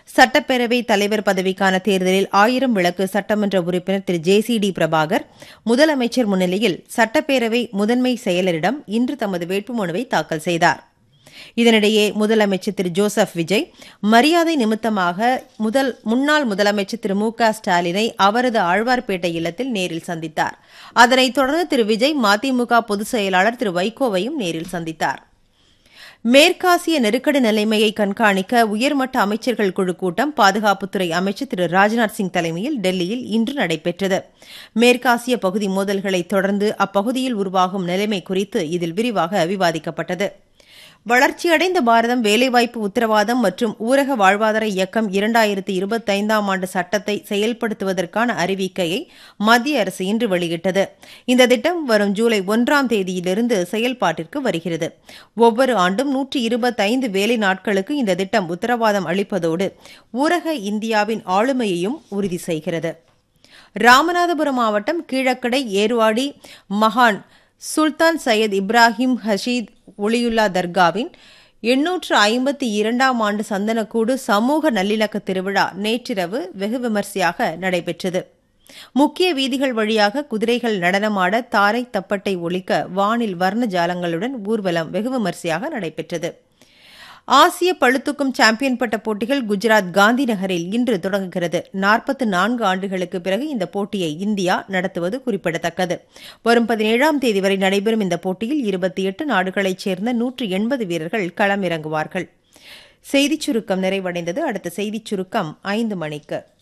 சட்டப்பேரவை தலைவர் பதவிக்கான தேர்தலில் ஆயிரம் விளக்கு சட்டமன்ற உறுப்பினர் Thiru J C D Prabhakar முதலமைச்சர் முன்னிலையில் சட்டப்பேரவை முதன்மை செயலரிடம் இன்று தமது வேட்புமனுவை தாக்கல் செய்தார் இதனிடையே முதலமைச்சர் திரு ஜோசப் விஜய் மரியாதை நிமித்தமாக முதல் முன்னாள் முதலமைச்சர் திரு மு க ஸ்டாலினை அவரது ஆழ்வார்பேட்டை இல்லத்தில் நேரில் சந்தித்தார் அதனைத் தொடர்ந்து திரு விஜய் மதிமுக பொதுச் செயலாளர் திரு வைகோவையும் நேரில் சந்தித்தார் மேற்காசிய நெருக்கடி நிலைமையை கண்காணிக்க உயர்மட்ட அமைச்சர்கள் குழு கூட்டம் பாதுகாப்புத்துறை அமைச்சர் திரு ராஜ்நாத் சிங் தலைமையில் டெல்லியில் இன்று நடைபெற்றது மேற்காசிய பகுதி மோதல்களை தொடர்ந்து அப்பகுதியில் உருவாகும் நிலைமை குறித்து இதில் விரிவாக விவாதிக்கப்பட்டது வளர்ச்சியடைந்த பாரதம் வேலைவாய்ப்பு உத்தரவாதம் மற்றும் ஊரக வாழ்வாதார இயக்கம் இரண்டாயிரத்தி இருபத்தைந்தாம் ஆண்டு சட்டத்தை செயல்படுத்துவதற்கான அறிவிக்கையை மத்திய அரசு இன்று வெளியிட்டது இந்த திட்டம் வரும் ஜூலை ஒன்றாம் தேதியிலிருந்து செயல்பாட்டிற்கு வருகிறது ஒவ்வொரு ஆண்டும் நூற்றி இருபத்தைந்து வேலை நாட்களுக்கு இந்த திட்டம் உத்தரவாதம் அளிப்பதோடு ஊரக இந்தியாவின் ஆளுமையையும் உறுதி செய்கிறது ராமநாதபுரம் மாவட்டம் கீழக்கடை ஏர்வாடி மகான் சுல்தான் சையத் இப்ராஹிம் ஹஷீத் ஒளியுல்லா தர்காவின் எண்ணூற்று ஐம்பத்தி இரண்டாம் ஆண்டு சந்தனக்கூடு சமூக நல்லிணக்க திருவிழா நேற்றிரவு வெகு விமர்சையாக நடைபெற்றது முக்கிய வீதிகள் வழியாக குதிரைகள் நடனமாட தாரை தப்பட்டை ஒழிக்க வானில் வர்ண ஜாலங்களுடன் ஊர்வலம் வெகு விமர்சையாக நடைபெற்றது ஆசிய பளுதூக்கும் சாம்பியன் பட்ட போட்டிகள் குஜராத் காந்தி நகரில் இன்று தொடங்குகிறது நாற்பத்தி நான்கு ஆண்டுகளுக்கு பிறகு இந்த போட்டியை இந்தியா நடத்துவது குறிப்பிடத்தக்கது வரும் பதினேழாம் தேதி வரை நடைபெறும் இந்த போட்டியில் இருபத்தி எட்டு நாடுகளைச் சேர்ந்த நூற்று எண்பது வீரர்கள் களமிறங்குவார்கள் செய்திச் சுருக்கம் நிறைவடைந்தது அடுத்த செய்திச் சுருக்கம் ஐந்து மணிக்கு